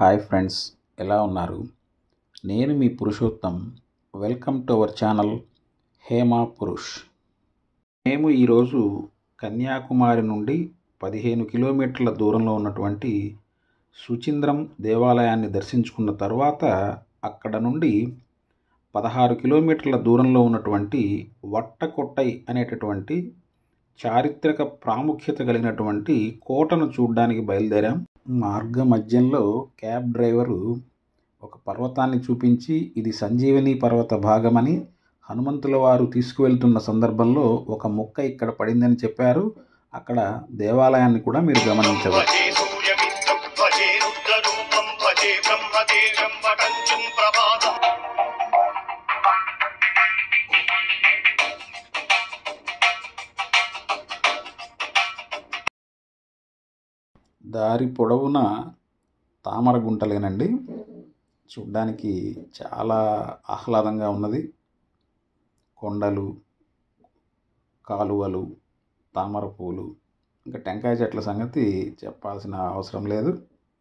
hi friends ఎలా ఉన్నారు నేను మీ Purushottam welcome to our channel Hema Purush మేము ఈరోజు కన్యాకుమారి నుండి పదిహేను కిలోమీటర్ల దూరంలో ఉన్నటువంటి సుచింద్రం దేవాలయాన్ని దర్శించుకున్న తర్వాత అక్కడ నుండి పదహారు కిలోమీటర్ల దూరంలో ఉన్నటువంటి వట్టకొట్టై అనేటటువంటి చారిత్రక ప్రాముఖ్యత కలిగినటువంటి కోటను చూడడానికి బయలుదేరాం మార్గ మధ్యంలో క్యాబ్ డ్రైవరు ఒక పర్వతాన్ని చూపించి ఇది సంజీవని పర్వత భాగమని హనుమంతుల వారు తీసుకువెళ్తున్న సందర్భంలో ఒక ముక్క ఇక్కడ పడిందని చెప్పారు అక్కడ దేవాలయాన్ని కూడా మీరు గమనించవచ్చు భజే సూర్యమిత్రం భజే రుద్రరూపం భజే బ్రహ్మదేవం వటంచుం ప్రభాతం దారి పొడవున తామర గుంటలేనండి చూడ్డానికి చాలా ఆహ్లాదంగా ఉన్నది కొండలు కాలువలు తామర పూలు ఇంకా టెంకాయ చెట్ల సంగతి చెప్పాల్సిన అవసరం లేదు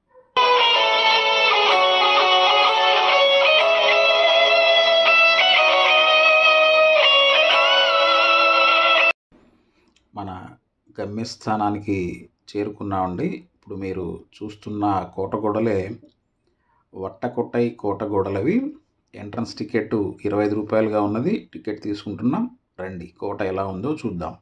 మన గమ్యస్థానానికి చేరుకున్నామండి ఇప్పుడు మీరు చూస్తున్న కోటగోడలే వట్టకొట్టై కోటగోడలవి ఎంట్రన్స్ టికెట్ ఇరవై ఐదు రూపాయలుగా ఉన్నది టికెట్ తీసుకుంటున్నాం రండి కోట ఎలా ఉందో చూద్దాం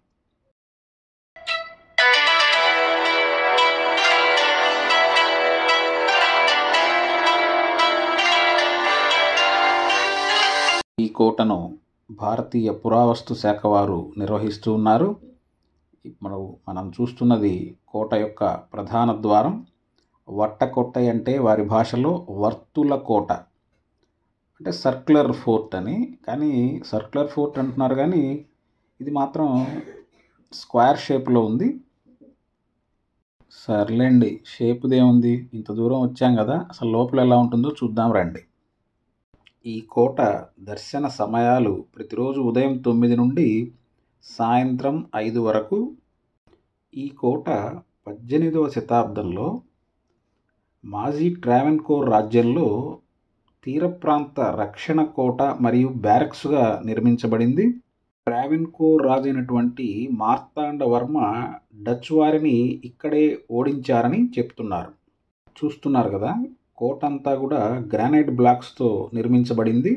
ఈ కోటను భారతీయ పురావస్తు శాఖ వారు నిర్వహిస్తూ ఉన్నారు మనం మనం చూస్తున్నది కోట యొక్క ప్రధాన ద్వారం వట్టకొట్టై అంటే వారి భాషలో వర్తుల కోట అంటే సర్క్యులర్ ఫోర్ట్ అని కానీ సర్క్యులర్ ఫోర్ట్ అంటున్నారు కానీ ఇది మాత్రం స్క్వేర్ షేప్లో ఉంది సర్లేండి షేప్దే ఉంది ఇంత దూరం వచ్చాం కదా అసలు లోపల ఎలా ఉంటుందో చూద్దాం రండి ఈ కోట దర్శన సమయాలు ప్రతిరోజు ఉదయం తొమ్మిది నుండి సాయంత్రం ఐదు వరకు ఈ కోట పద్దెనిమిదవ శతాబ్దంలో మాజీ ట్రావెన్కోర్ రాజ్యంలో తీర ప్రాంత రక్షణ కోట మరియు బ్యారక్స్గా నిర్మించబడింది ట్రావెన్కోర్ రాజైనటువంటి మార్తాండవర్మ డచ్ వారిని ఇక్కడే ఓడించారని చెప్తున్నారు చూస్తున్నారు కదా కోట అంతా కూడా గ్రానైట్ బ్లాక్స్తో నిర్మించబడింది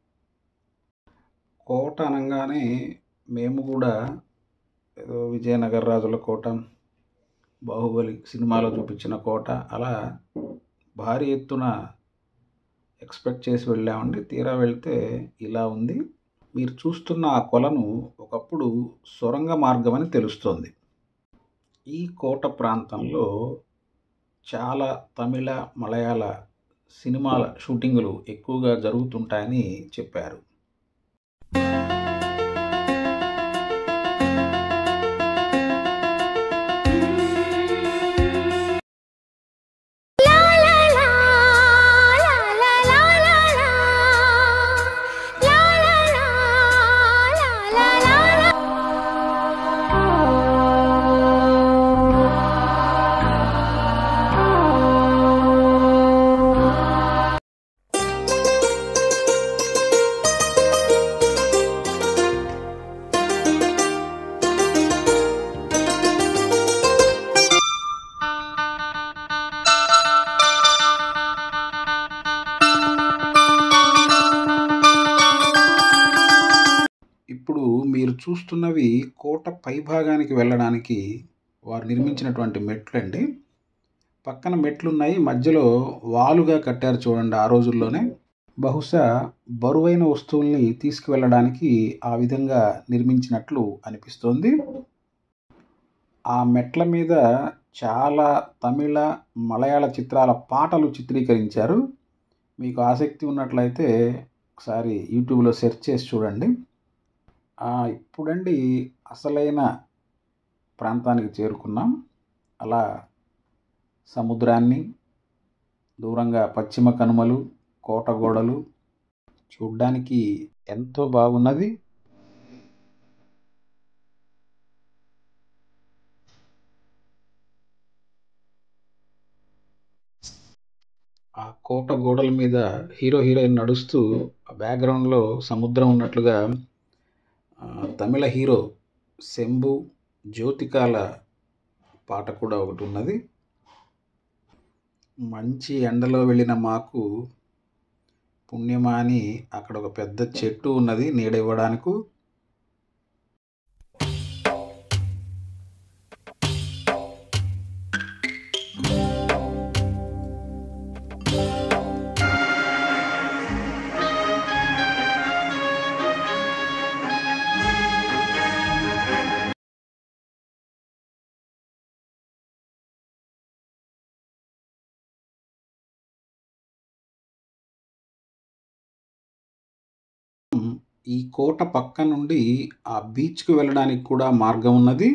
కోట అనగానే మేము కూడా ఏదో విజయనగర రాజుల కోట బాహుబలి సినిమాలో చూపించిన కోట అలా భారీ ఎత్తున ఎక్స్పెక్ట్ చేసి వెళ్ళామండి తీరా వెళ్తే ఇలా ఉంది మీరు చూస్తున్న ఆ కొలను ఒకప్పుడు సొరంగ మార్గం అని తెలుస్తోంది ఈ కోట ప్రాంతంలో చాలా తమిళ మలయాళ సినిమాల షూటింగులు ఎక్కువగా జరుగుతుంటాయని చెప్పారు ఇప్పుడు మీరు చూస్తున్నవి కోట పైభాగానికి వెళ్ళడానికి వారు నిర్మించినటువంటి మెట్లండి పక్కన మెట్లు ఉన్నాయి మధ్యలో వాలుగా కట్టారు చూడండి ఆ రోజుల్లోనే బహుశా బరువైన వస్తువుల్ని తీసుకువెళ్ళడానికి ఆ విధంగా నిర్మించినట్లు అనిపిస్తోంది ఆ మెట్ల మీద చాలా తమిళ మలయాళ చిత్రాల పాటలు చిత్రీకరించారు మీకు ఆసక్తి ఉన్నట్లయితే ఒకసారి యూట్యూబ్లో సెర్చ్ చేసి చూడండి ఆ, ఇప్పుడండి అసలైన ప్రాంతానికి చేరుకున్నాం అలా సముద్రాన్ని దూరంగా పశ్చిమ కనుమలు కోట గోడలు చూడ్డానికి ఎంతో బాగున్నది ఆ కోట గోడల మీద హీరో హీరోయిన్ నడుస్తూ బ్యాక్గ్రౌండ్లో సముద్రం ఉన్నట్లుగా ఆ, తమిళ హీరో శంభు జ్యోతికాల పాట కూడా ఒకటి ఉన్నది మంచి ఎండలో వెళ్ళిన మాకు పుణ్యమా అని అక్కడ ఒక పెద్ద చెట్టు ఉన్నది నీడ ఇవ్వడానికి ఈ కోట పక్క నుండి ఆ బీచ్కి వెళ్ళడానికి కూడా మార్గం ఉన్నది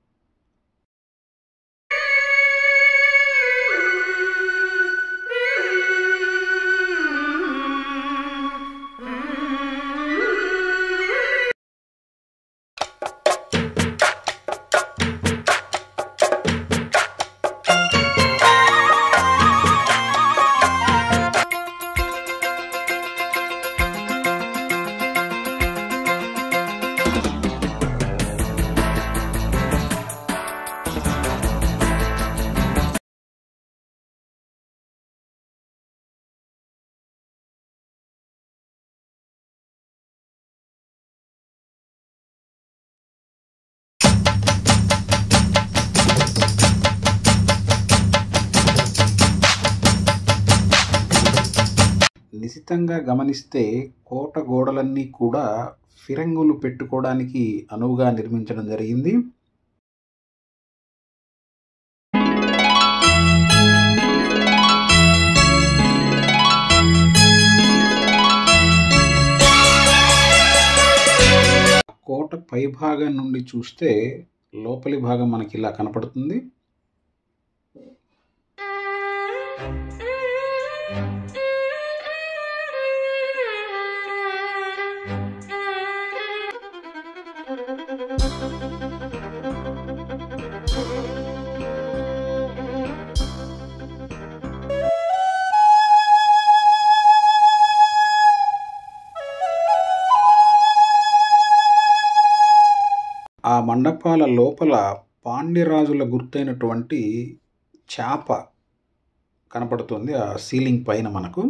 నిశితంగా గమనిస్తే కోట గోడలన్నీ కూడా ఫిరంగులు పెట్టుకోవడానికి అనువుగా నిర్మించడం జరిగింది కోట పై భాగం నుండి చూస్తే లోపలి భాగం మనకి ఇలా కనపడుతుంది ఆ మండపాల లోపల పాండ్యరాజుల గుర్తైనటువంటి చాప కనపడుతుంది ఆ సీలింగ్ పైన మనకు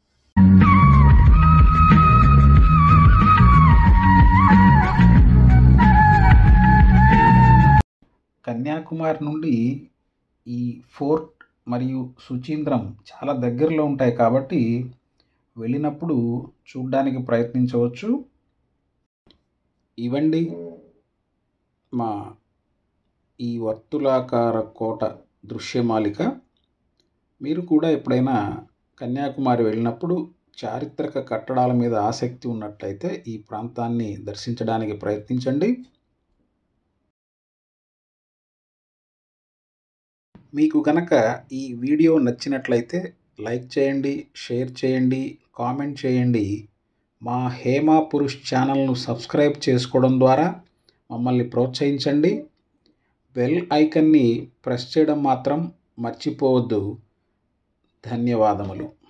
కన్యాకుమారి నుండి ఈ ఫోర్ట్ మరియు సుచీంద్రం చాలా దగ్గరలో ఉంటాయి కాబట్టి వెళ్ళినప్పుడు చూడ్డానికి ప్రయత్నించవచ్చు ఇవండి మా ఈ వర్తులాకార కోట దృశ్యమాలిక మీరు కూడా ఎప్పుడైనా కన్యాకుమారి వెళ్ళినప్పుడు చారిత్రక కట్టడాల మీద ఆసక్తి ఉన్నట్లయితే ఈ ప్రాంతాన్ని దర్శించడానికి ప్రయత్నించండి మీకు కనుక ఈ వీడియో నచ్చినట్లయితే లైక్ చేయండి షేర్ చేయండి కామెంట్ చేయండి మా హేమా పురుష్ ఛానల్ను సబ్స్క్రైబ్ చేసుకోవడం ద్వారా మమ్మల్ని ప్రోత్సహించండి బెల్ ఐకన్ని ప్రెస్ చేయడం మాత్రం మర్చిపోవద్దు ధన్యవాదములు